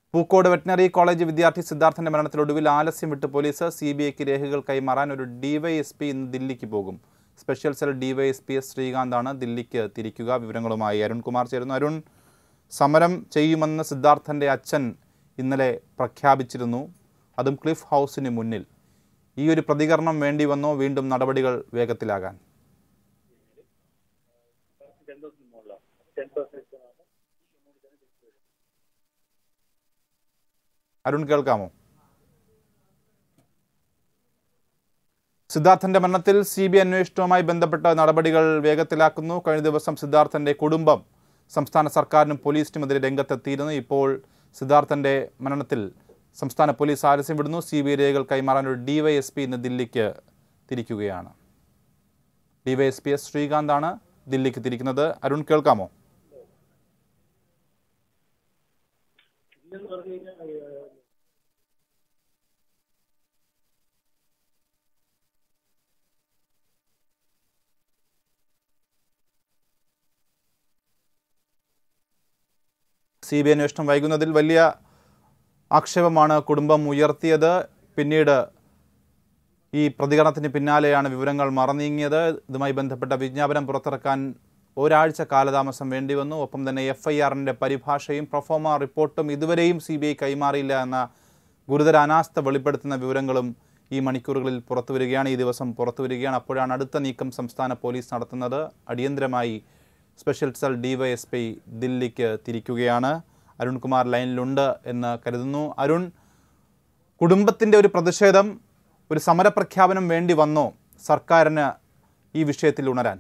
Pookode veterinary college വിദ്യാർത്ഥി സിദ്ധാർത്ഥന്റെ മരണത്തിലൊടുവിൽ ആലസ്യം വിട്ട് police C B ഐക്ക് രേഖകൾ കൈമാറാൻ ഒരു ഡിവൈഎസ്പി ഇന്ന് ദില്ലിക്ക് പോകും സ്പെഷ്യൽ സെൽ ഡിവൈഎസ്പി എസ് ശ്രീകാന്താണ് ദില്ലിക്ക് തിരിക്കുക വിവരങ്ങളുമായി അരുൺകുമാർ ചേരുന്നു അരുൺ സമരം ചെയ്യുമെന്ന് സിദ്ധാർത്ഥന്റെ അച്ഛൻ ഇന്നലെ പ്രഖ്യാപിച്ചിരുന്നു അതും ക്ലിഫ് ഹൗസിന് മുന്നിൽ ഈ ഒരു പ്രതികരണം വേണ്ടി വന്നോ വീണ്ടും നടപടികൾ വേഗത്തിലാകാൻ അരുൺ കേൾക്കാമോ സിദ്ധാർത്ഥന്റെ മരണത്തിൽ സി ബി അന്വേഷണവുമായി ബന്ധപ്പെട്ട നടപടികൾ വേഗത്തിലാക്കുന്നു കഴിഞ്ഞ ദിവസം സിദ്ധാർത്ഥന്റെ കുടുംബം സംസ്ഥാന സർക്കാരിനും പോലീസിനുമെതിരെ രംഗത്തെത്തിയിരുന്നു ഇപ്പോൾ സിദ്ധാർത്ഥന്റെ മരണത്തിൽ സംസ്ഥാന പോലീസ് ആലസ്യം വിടുന്നു സി ബി ഐ രേഖകൾ കൈമാറാൻ ഒരു ഡിവൈഎസ്പി ഇന്ന് ദില്ലിക്ക് തിരിക്കുകയാണ് ഡിവൈഎസ്പി എസ് ശ്രീകാന്താണ് ദില്ലിക്ക് തിരിക്കുന്നത് അരുൺ കേൾക്കാമോ സി ബി ഐ അന്വേഷണം വൈകുന്നതിൽ വലിയ ആക്ഷേപമാണ് കുടുംബം ഉയർത്തിയത് പിന്നീട് ഈ പ്രതികരണത്തിന് പിന്നാലെയാണ് വിവരങ്ങൾ മറനീങ്ങിയത് ഇതുമായി ബന്ധപ്പെട്ട വിജ്ഞാപനം പുറത്തിറക്കാൻ ഒരാഴ്ച കാലതാമസം വേണ്ടി വന്നു ഒപ്പം തന്നെ എഫ് ഐ ആറിൻ്റെ പരിഭാഷയും പ്രൊഫോമ റിപ്പോർട്ടും ഇതുവരെയും സി ബി ഐ കൈമാറിയില്ല എന്ന ഗുരുതര അനാസ്ഥ വെളിപ്പെടുത്തുന്ന വിവരങ്ങളും ഈ മണിക്കൂറുകളിൽ പുറത്തു വരികയാണ് ഈ ദിവസം പുറത്തു വരികയാണ് അപ്പോഴാണ് അടുത്ത നീക്കം സംസ്ഥാന പോലീസ് നടത്തുന്നത് അടിയന്തരമായി സ്പെഷ്യൽ സെൽ ഡിവൈഎസ്പി ദില്ലിക്ക് തിരിക്കുകയാണ് അരുൺകുമാർ ലൈനിലുണ്ട് എന്ന് കരുതുന്നു അരുൺ കുടുംബത്തിൻ്റെ ഒരു പ്രതിഷേധം ഒരു സമരപ്രഖ്യാപനം വേണ്ടി വന്നോ സർക്കാരിന് ഈ വിഷയത്തിൽ ഉണരാൻ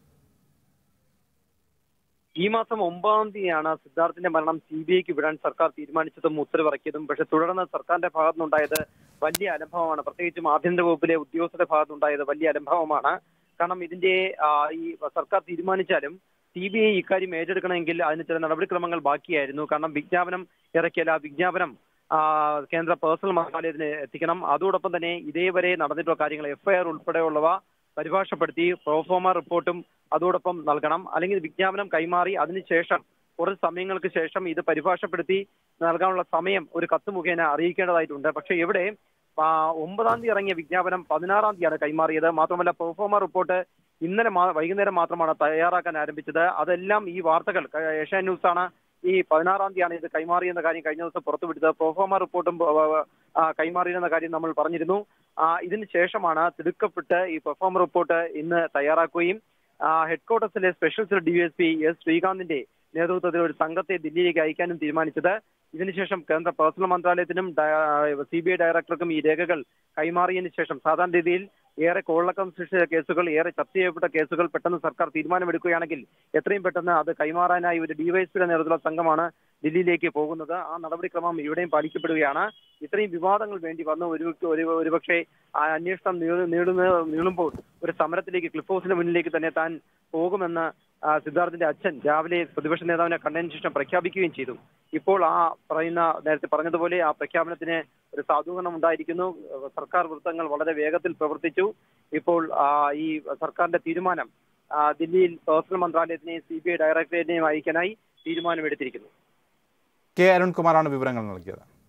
ഈ മാസം ഒമ്പതാം തീയതിയാണ് സിദ്ധാർത്ഥിന്റെ മരണം സി ബി ഐക്ക് വിടാൻ സർക്കാർ തീരുമാനിച്ചതും ഉത്തരവിറക്കിയതും പക്ഷെ തുടർന്ന് സർക്കാരിന്റെ ഭാഗത്തുനിന്നുണ്ടായത് വലിയ അലംഭവമാണ് പ്രത്യേകിച്ചും ആഭ്യന്തര വകുപ്പിലെ ഉദ്യോഗസ്ഥരുടെ ഭാഗത്തുനിന്നുണ്ടായത് വലിയ അലംഭവമാണ് കാരണം ഇതിന്റെ ആ, ഈ സർക്കാർ തീരുമാനിച്ചാലും സി ബി ഐ ഇക്കാര്യം ഏറ്റെടുക്കണമെങ്കിൽ അതിന് ചില നടപടിക്രമങ്ങൾ ബാക്കിയായിരുന്നു കാരണം വിജ്ഞാപനം ഇറക്കിയാൽ ആ വിജ്ഞാപനം ആ, കേന്ദ്ര പേഴ്സണൽ മന്ത്രാലയത്തിന് എത്തിക്കണം അതോടൊപ്പം തന്നെ ഇതേവരെ നടന്നിട്ടുള്ള കാര്യങ്ങൾ എഫ്ഐആർ ഉൾപ്പെടെയുള്ളവ പരിഭാഷപ്പെടുത്തി പ്രോഫോമ റിപ്പോർട്ടും അതോടൊപ്പം നൽകണം അല്ലെങ്കിൽ വിജ്ഞാപനം കൈമാറി അതിനുശേഷം കുറച്ച് സമയങ്ങൾക്ക് ശേഷം ഇത് പരിഭാഷപ്പെടുത്തി നൽകാനുള്ള സമയം ഒരു കത്ത് മുഖേന അറിയിക്കേണ്ടതായിട്ടുണ്ട് പക്ഷേ ഇവിടെ ആ, ഒമ്പതാം തീയതി ഇറങ്ങിയ വിജ്ഞാപനം പതിനാറാം തീയതിയാണ് കൈമാറിയത് മാത്രമല്ല പെർഫോമ റിപ്പോർട്ട് ഇന്നലെ മാ- വൈകുന്നേരം മാത്രമാണ് തയ്യാറാക്കാൻ ആരംഭിച്ചത് അതെല്ലാം ഈ വാർത്തകൾ ക- ഏഷ്യാനെറ്റ് ന്യൂസ് ആണ് ഈ പതിനാറാം തീയതിയാണ് ഇത് കൈമാറിയെന്ന കാര്യം കഴിഞ്ഞ ദിവസം പുറത്തുവിട്ടത് പെർഫോമ റിപ്പോർട്ടും ആ, കൈമാറിയെന്ന കാര്യം നമ്മൾ പറഞ്ഞിരുന്നു ആ, ഇതിന് ശേഷമാണ് തിടുക്കപ്പെട്ട് ഈ പെർഫോമ റിപ്പോർട്ട് ഇന്ന് തയ്യാറാക്കുകയും ഹെഡ് ക്വാർട്ടേഴ്സിലെ special cell D S P S ശ്രീകാന്തിന്റെ നേതൃത്വത്തിൽ ഒരു സംഘത്തെ ദില്ലിയിലേക്ക് അയക്കാനും തീരുമാനിച്ചത് ഇതിനുശേഷം കേന്ദ്ര പേഴ്സണൽ മന്ത്രാലയത്തിനും സി ബി ഐ ഡയറക്ടർക്കും ഈ രേഖകൾ കൈമാറിയതിനു ശേഷം സാധാരണ രീതിയിൽ ഏറെ കോളക്കം സൃഷ്ടിച്ച കേസുകൾ ഏറെ ചർച്ച ചെയ്യപ്പെട്ട കേസുകൾ പെട്ടെന്ന് സർക്കാർ തീരുമാനമെടുക്കുകയാണെങ്കിൽ എത്രയും പെട്ടെന്ന് അത് കൈമാറാനായി ഒരു ഡിവൈഎസ്പിയുടെ നേതൃത്വത്തിലുള്ള സംഘമാണ് ദില്ലിയിലേക്ക് പോകുന്നത് ആ നടപടിക്രമം ഇവിടെയും പാലിക്കപ്പെടുകയാണ് ഇത്രയും വിവാദങ്ങൾ വേണ്ടി വന്നു ഒരു ഒരു ഒരുപക്ഷെ ആ അന്വേഷണം നീളു- നീളുന്ന നീളുമ്പോൾ ഒരു സമരത്തിലേക്ക് ക്ലിഫ് ഹൗസിന് മുന്നിലേക്ക് തന്നെ താൻ പോകുമെന്ന് ആ, സിദ്ധാർത്ഥിന്റെ അച്ഛൻ രാവിലെ പ്രതിപക്ഷ നേതാവിനെ കണ്ടതിന് ശേഷം പ്രഖ്യാപിക്കുകയും ചെയ്തു ഇപ്പോൾ ആ പറയുന്ന നേരത്തെ പറഞ്ഞതുപോലെ ആ പ്രഖ്യാപനത്തിന് ഒരു സാധൂകരണം ഉണ്ടായിരിക്കുന്നു സർക്കാർ വൃത്തങ്ങൾ വളരെ വേഗത്തിൽ പ്രവർത്തിച്ചു ഇപ്പോൾ ആ, ഈ സർക്കാരിന്റെ തീരുമാനം ആ, ദില്ലിയിൽ പേഴ്സണൽ മന്ത്രാലയത്തിനെയും സി ബി ഐ ഡയറക്ടറേറ്റിനെയും അയക്കാനായി തീരുമാനമെടുത്തിരിക്കുന്നു കെ അരുൺകുമാറാണ് വിവരങ്ങൾ നൽകിയത്